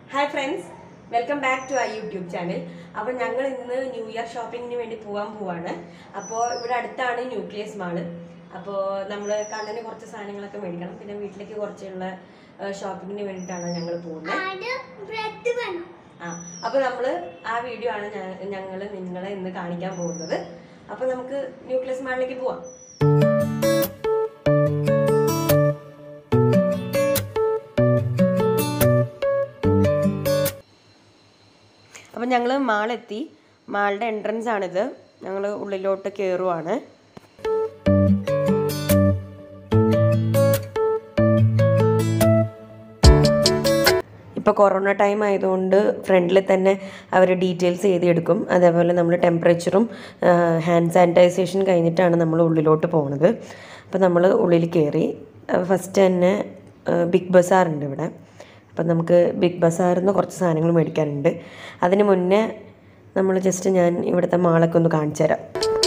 hi friends welcome back to I YouTube channel അപ്പോൾ ഞങ്ങൾ ഇന്ന് ന്യൂ ഇയർ ഷോപ്പിങ്ങിന് വേണ്ടി പോകാൻ പോവാണ് അപ്പോൾ ഇവിടെ അടുത്താണ് ന്യൂക്ലിയസ് മാള് അപ്പോൾ നമ്മൾ കണ്ണന് കുറച്ച് സാധനങ്ങളൊക്കെ മേടിക്കണം പിന്നെ വീട്ടിലേക്ക് കുറച്ചുള്ള ഷോപ്പിങ്ങിന് വേണ്ടിയിട്ടാണ് ഞങ്ങൾ പോകുന്നത് ആട് ബ്രെഡ് വേണം ആ അപ്പോൾ നമ്മൾ ആ വീഡിയോ ആണ് ഞങ്ങൾ നിങ്ങളെ ഇന്ന് കാണിക്കാൻ പോകുന്നത് അപ്പോൾ നമുക്ക് ന്യൂക്ലിയസ് മാളിലേക്ക് പോവാം അപ്പം ഞങ്ങൾ മാളെത്തി മാളുടെ എൻട്രൻസ് ആണിത് ഞങ്ങൾ ഉള്ളിലോട്ട് കയറുവാണ് ഇപ്പോൾ കൊറോണ ടൈം ആയതുകൊണ്ട് ഫ്രണ്ടിൽ തന്നെ അവർ ഡീറ്റെയിൽസ് എഴുതിയെടുക്കും അതേപോലെ നമ്മൾ ടെമ്പറേച്ചറും ഹാൻഡ് സാനിറ്റൈസേഷൻ കഴിഞ്ഞിട്ടാണ് നമ്മൾ ഉള്ളിലോട്ട് പോകുന്നത് അപ്പോൾ നമ്മൾ ഉള്ളിൽ കയറി ഫസ്റ്റ് തന്നെ ബിഗ് ബസാർ ഉണ്ട് ഇവിടെ അപ്പം നമുക്ക് ബിഗ് ബസാറിൽ നിന്ന് കുറച്ച് സാധനങ്ങൾ മേടിക്കാനുണ്ട് അതിന് മുന്നേ നമ്മൾ ജസ്റ്റ് ഞാൻ ഇവിടുത്തെ മാളൊക്കെ ഒന്ന് കാണിച്ചു തരാം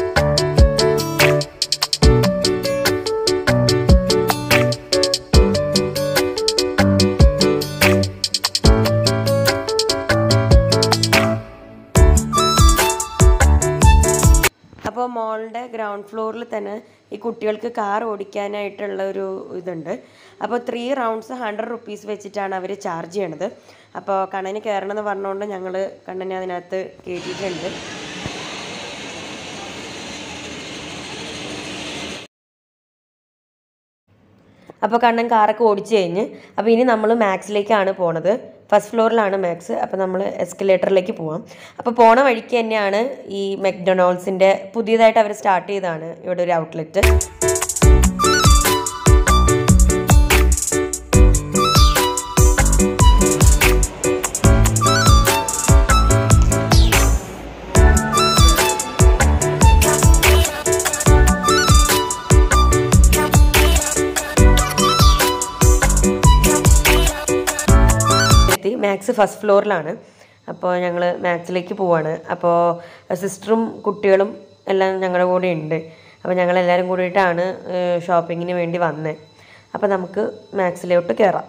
അപ്പോൾ മോളുടെ ഗ്രൗണ്ട് ഫ്ലോറിൽ തന്നെ ഈ കുട്ടികൾക്ക് കാർ ഓടിക്കാനായിട്ടുള്ള ഒരു ഇതുണ്ട് അപ്പോൾ ത്രീ റൗണ്ട്സ് ഹൺഡ്രഡ് റുപ്പീസ് വെച്ചിട്ടാണ് അവർ ചാർജ് ചെയ്യണത് അപ്പോൾ കണ്ണന് കയറണം എന്ന് പറഞ്ഞുകൊണ്ട് ഞങ്ങൾ കണ്ണനെ അതിനകത്ത് കയറ്റിയിട്ടുണ്ട് അപ്പോൾ കണ്ണൻ കാറൊക്കെ ഓടിച്ചു കഴിഞ്ഞ് അപ്പോൾ ഇനി നമ്മൾ മാക്സിലേക്കാണ് പോണത് ഫസ്റ്റ് ഫ്ലോറിലാണ് മാക്സ് അപ്പോൾ നമ്മൾ എസ്കലേറ്ററിലേക്ക് പോവാം അപ്പോൾ പോണ വഴിക്ക് തന്നെയാണ് ഈ മെക്ഡൊണാൾഡ്സിൻ്റെ പുതിയതായിട്ട് അവർ സ്റ്റാർട്ട് ചെയ്തതാണ് ഇവിടെ ഒരു ഔട്ട്ലെറ്റ് എത്തി മാത്സ് ഫസ്റ്റ് ഫ്ലോറിലാണ് അപ്പോൾ ഞങ്ങൾ മാത്സിലേക്ക് പോവാണ് അപ്പോൾ സിസ്റ്ററും കുട്ടികളും എല്ലാം ഞങ്ങളുടെ കൂടെ ഉണ്ട് അപ്പോൾ ഞങ്ങൾ എല്ലാവരും കൂടിയിട്ടാണ് ഷോപ്പിങ്ങിന് വേണ്ടി വന്നത് അപ്പോൾ നമുക്ക് മാത്സിലോട്ട് കയറാം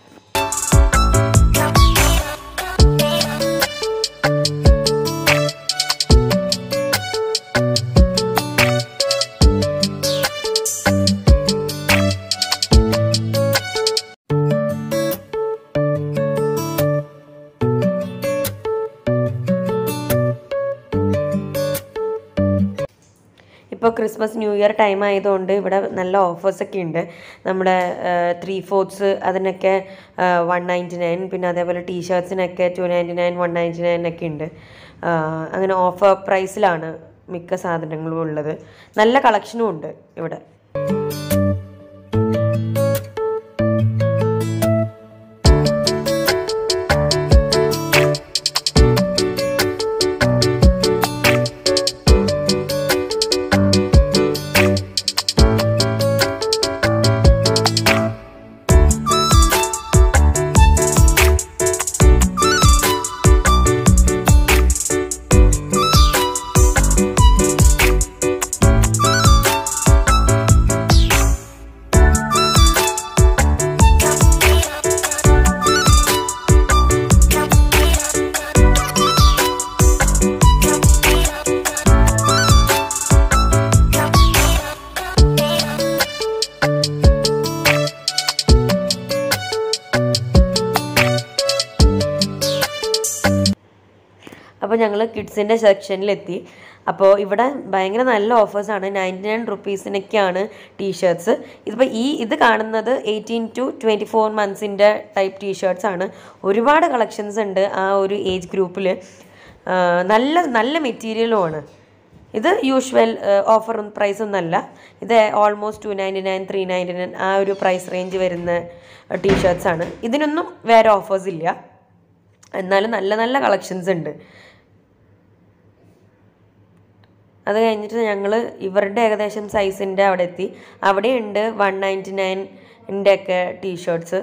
ഇപ്പോൾ ക്രിസ്മസ് ന്യൂ ഇയർ ടൈം ആയതുകൊണ്ട് ഇവിടെ നല്ല ഓഫേഴ്സൊക്കെ ഉണ്ട് നമ്മുടെ ത്രീ ഫോർത്ത്സ് അതിനൊക്കെ വൺ നയൻറ്റി നയൻ പിന്നെ അതേപോലെ ടീഷർട്സിനൊക്കെ two ninety nine one ninety nine ഒക്കെ ഉണ്ട് ആ, അങ്ങനെ ഓഫർ പ്രൈസിലാണ് മിക്ക സാധനങ്ങളും ഉള്ളത് നല്ല കളക്ഷനും ഉണ്ട് ഇവിടെ അപ്പോൾ ഞങ്ങൾ കിഡ്സിൻ്റെ സെക്ഷനിലെത്തി അപ്പോൾ ഇവിടെ ഭയങ്കര നല്ല ഓഫേഴ്സാണ് നയൻറ്റി നയൻ റുപ്പീസിനൊക്കെയാണ് ടീഷർട്സ് ഇതിപ്പോൾ ഈ ഇത് കാണുന്നത് എയ്റ്റീൻ ടു ട്വൻറ്റി ഫോർ മന്ത്സിൻ്റെ ടൈപ്പ് ടീഷർട്സ് ആണ് ഒരുപാട് കളക്ഷൻസ് ഉണ്ട് ആ ഒരു ഏജ് ഗ്രൂപ്പിൽ നല്ല നല്ല മെറ്റീരിയലുമാണ് ഇത് യൂഷ്വൽ ഓഫർ പ്രൈസ് ഒന്നല്ല ഇത് almost two ninety nine three ninety nine ആ ഒരു പ്രൈസ് റേഞ്ച് വരുന്ന ടീഷർട്സ് ആണ് ഇതിനൊന്നും വേറെ ഓഫേഴ്സ് ഇല്ല എന്നാലും നല്ല നല്ല കളക്ഷൻസ് ഉണ്ട് അത് കഴിഞ്ഞിട്ട് ഞങ്ങൾ ഇവരുടെ ഏകദേശം സൈസിൻ്റെ അവിടെ എത്തി അവിടെയുണ്ട് വൺ നയൻറ്റി നയൻ്റെ ഒക്കെ ടീഷർട്സ്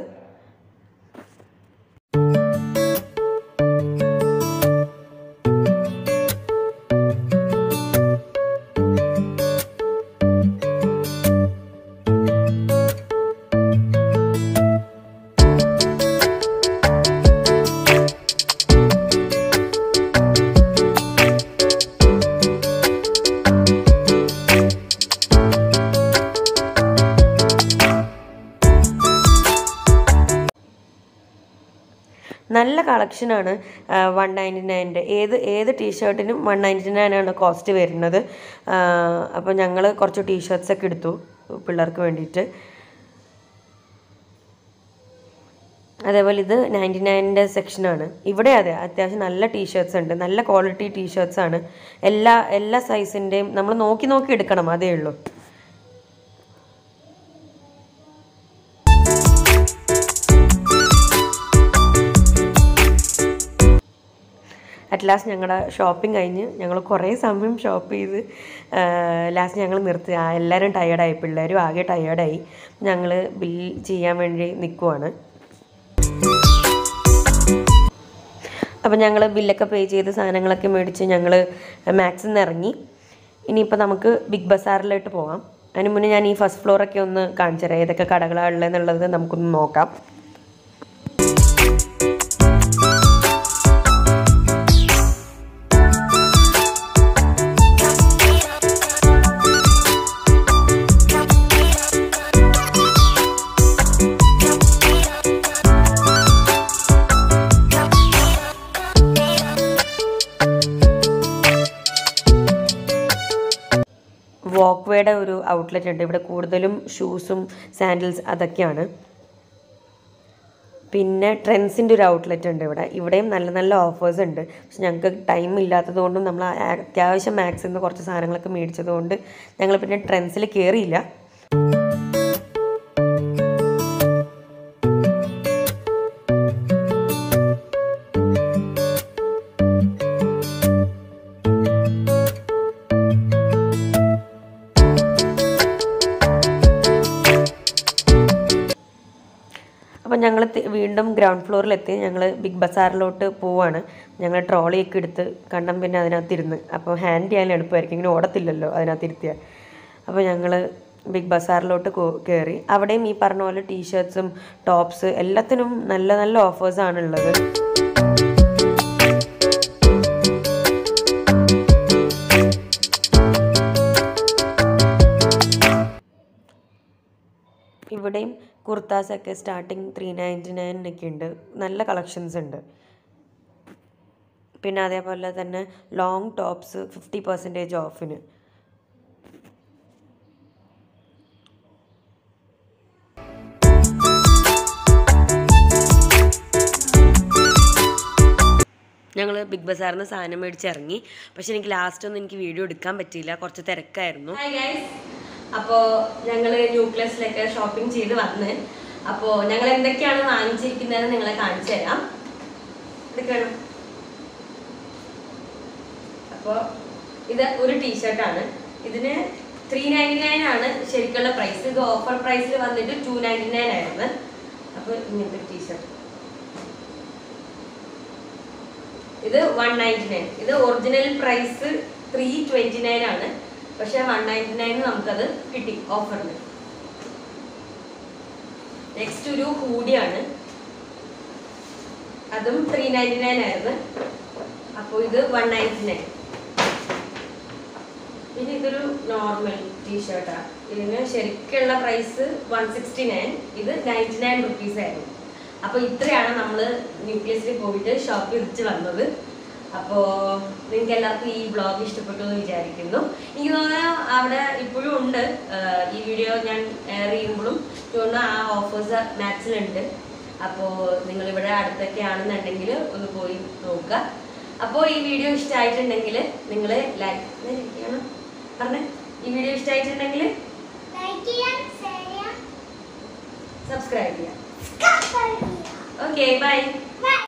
നല്ല കളക്ഷനാണ് വൺ നയൻറ്റി നയൻ്റെ ഏത് ഏത് ടീഷർട്ടിനും വൺ നയൻറ്റി നയനാണ് കോസ്റ്റ് വരുന്നത് അപ്പോൾ ഞങ്ങൾ കുറച്ച് ടീഷർട്സ് ഒക്കെ എടുത്തു പിള്ളേർക്ക് വേണ്ടിയിട്ട് അതേപോലെ ഇത് നയൻറ്റി നയനിൻ്റെ സെക്ഷനാണ് ഇവിടെ അതെ അത്യാവശ്യം നല്ല ടീഷർട്സ് ഉണ്ട് നല്ല ക്വാളിറ്റി ടീഷർട്സ് ആണ് എല്ലാ എല്ലാ സൈസിൻ്റെയും നമ്മൾ നോക്കി നോക്കി എടുക്കണം അതേ ഉള്ളൂ അറ്റ് ലാസ്റ്റ് ഞങ്ങളുടെ ഷോപ്പിംഗ് കഴിഞ്ഞ് ഞങ്ങൾ കുറേ സമയം ഷോപ്പ് ചെയ്ത് ലാസ്റ്റ് ഞങ്ങൾ നിർത്തി ആ എല്ലാവരും ടയേർഡായി പിള്ളേരും ആകെ ടയേർഡായി ഞങ്ങൾ ബിൽ ചെയ്യാൻ വേണ്ടി നിൽക്കുവാണ് അപ്പം ഞങ്ങൾ ബില്ലൊക്കെ പേ ചെയ്ത് സാധനങ്ങളൊക്കെ മേടിച്ച് ഞങ്ങൾ മാക്സിൽ നിന്ന് ഇറങ്ങി ഇനിയിപ്പോൾ നമുക്ക് ബിഗ് ബസാറിലോട്ട് പോകാം അതിന് മുന്നേ ഞാൻ ഈ ഫസ്റ്റ് ഫ്ലോറൊക്കെ ഒന്ന് കാണിച്ചു തരാം ഏതൊക്കെ കടകളാണ് ഉള്ളതെന്നുള്ളത് നമുക്കൊന്ന് നോക്കാം വാക്ക് വേയുടെ ഒരു ഔട്ട്ലെറ്റ് ഉണ്ട് ഇവിടെ കൂടുതലും ഷൂസും സാൻഡിൽസ് അതൊക്കെയാണ് പിന്നെ ട്രെൻഡ്സിൻ്റെ ഒരു ഔട്ട്ലെറ്റ് ഉണ്ട് ഇവിടെ ഇവിടെയും നല്ല നല്ല ഓഫേഴ്സ് ഉണ്ട് പക്ഷെ ഞങ്ങൾക്ക് ടൈം ഇല്ലാത്തത് കൊണ്ടും നമ്മൾ ആ- അത്യാവശ്യം മാക്സിൽ നിന്ന് കുറച്ച് സാധനങ്ങളൊക്കെ മേടിച്ചത് കൊണ്ട് ഞങ്ങൾ പിന്നെ ട്രെൻഡ്സിൽ കയറിയില്ല അപ്പം ഞങ്ങൾ വീണ്ടും ഗ്രൗണ്ട് ഫ്ലോറിലെത്തി ഞങ്ങൾ ബിഗ് ബസാറിലോട്ട് പോവാണ് ഞങ്ങൾ ട്രോളിയൊക്കെ എടുത്ത് കണ്ണം പിന്നെ അതിനകത്ത് ഇരുന്ന് അപ്പോൾ ഹാൻഡ് ചെയ്യാൻ എളുപ്പമായിരിക്കും ഇങ്ങനെ ഓടത്തില്ലല്ലോ അതിനകത്ത് ഇരുത്തിയാൽ അപ്പോൾ ഞങ്ങൾ ബിഗ് ബസാറിലോട്ട് കയറി അവിടെയും ഈ പറഞ്ഞ പോലെ ടീഷർട്ട്സും ടോപ്സ് എല്ലാത്തിനും നല്ല നല്ല ഓഫേഴ്സാണ് ഉള്ളത് ഇവിടെയും കുർത്താസൊക്കെ സ്റ്റാർട്ടിങ് ത്രീ നയൻറ്റി നയനൊക്കെ ഉണ്ട് നല്ല കളക്ഷൻസ് ഉണ്ട് പിന്നെ അതേപോലെ തന്നെ ലോങ് ടോപ്സ് ഫിഫ്റ്റി പെർസെൻറ്റേജ് ഓഫിന് ഞങ്ങൾ ബിഗ് ബസാറിൽ നിന്ന് സാധനം മേടിച്ച് ഇറങ്ങി പക്ഷെ എനിക്ക് ലാസ്റ്റ് ഒന്നും എനിക്ക് വീഡിയോ എടുക്കാൻ പറ്റിയില്ല കുറച്ച് തിരക്കായിരുന്നു ഹായ് ഗൈസ് അപ്പോൾ ഞങ്ങൾ ന്യൂക്ലിയസിലൊക്കെ ഷോപ്പിംഗ് ചെയ്ത് വന്ന് അപ്പോൾ ഞങ്ങൾ എന്തൊക്കെയാണ് വാങ്ങിച്ചിരിക്കുന്നതെന്ന് നിങ്ങളെ കാണിച്ചു തരാം ഇതൊക്കെയാണ് അപ്പോൾ ഇത് ഒരു ടീഷർട്ടാണ് ഇതിന് ത്രീ നയൻറ്റി നയൻ ആണ് ശരിക്കുള്ള പ്രൈസ് ഇത് ഓഫർ പ്രൈസിൽ വന്നിട്ട് ടു നയൻറ്റി നയൻ ആയിരുന്നു അപ്പോൾ ഇങ്ങനത്തെ ഒരു ടീഷർട്ട് ഇത് വൺ നയൻറ്റി നയൻ ഇത് original price three twenty nine ആണ് പക്ഷെ വൺ നയൻറ്റി നയൻ നമുക്കത് കിട്ടി ഓഫറിൽ നെക്സ്റ്റ് ഒരു ഹൂഡിയാണ് അതും ത്രീ നയൻറ്റി നയൻ ആയിരുന്നു അപ്പോൾ ഇത് വൺ നയൻറ്റി നയൻ പിന്നെ ഇതൊരു നോർമൽ ടീഷർട്ടാണ് ഇതിന് ശരിക്കുള്ള പ്രൈസ് വൺ സിക്സ്റ്റി നയൻ ഇത് നയൻറ്റി നയൻ റുപ്പീസ് ആയിരുന്നു അപ്പോൾ ഇത്രയാണ് നമ്മൾ ന്യൂക്ലിയസിൽ പോയിട്ട് ഷോപ്പ് ചെയ്തിട്ട് വന്നത് അപ്പോൾ നിങ്ങൾക്ക് എല്ലാവർക്കും ഈ ബ്ലോഗ് ഇഷ്ടപ്പെട്ടു എന്ന് വിചാരിക്കുന്നു എനിക്ക് തോന്നുന്നു അവിടെ ഇപ്പോഴും ഉണ്ട് ആഹ് ഈ വീഡിയോ ഞാൻ എയർ ചെയ്യുമ്പോഴും തോന്നുന്നു ആ ഓഫേഴ്സ് മാക്സിലുണ്ട് അപ്പോൾ നിങ്ങളിവിടെ അടുത്തൊക്കെ ആണെന്നുണ്ടെങ്കിൽ ഒന്ന് പോയി നോക്കുക അപ്പോൾ ഈ വീഡിയോ ഇഷ്ടമായിട്ടുണ്ടെങ്കിൽ നിങ്ങൾ ലൈക്ക് ചെയ്യണം പറഞ്ഞേ ഈ വീഡിയോ ഇഷ്ടമായിട്ടുണ്ടെങ്കിൽ ലൈക്ക് ചെയ്യാം ഷെയർ ചെയ്യാം സബ്സ്ക്രൈബ് ചെയ്യാം സബ്സ്ക്രൈബ് ചെയ്യാം ഓക്കെ ബൈ ബൈ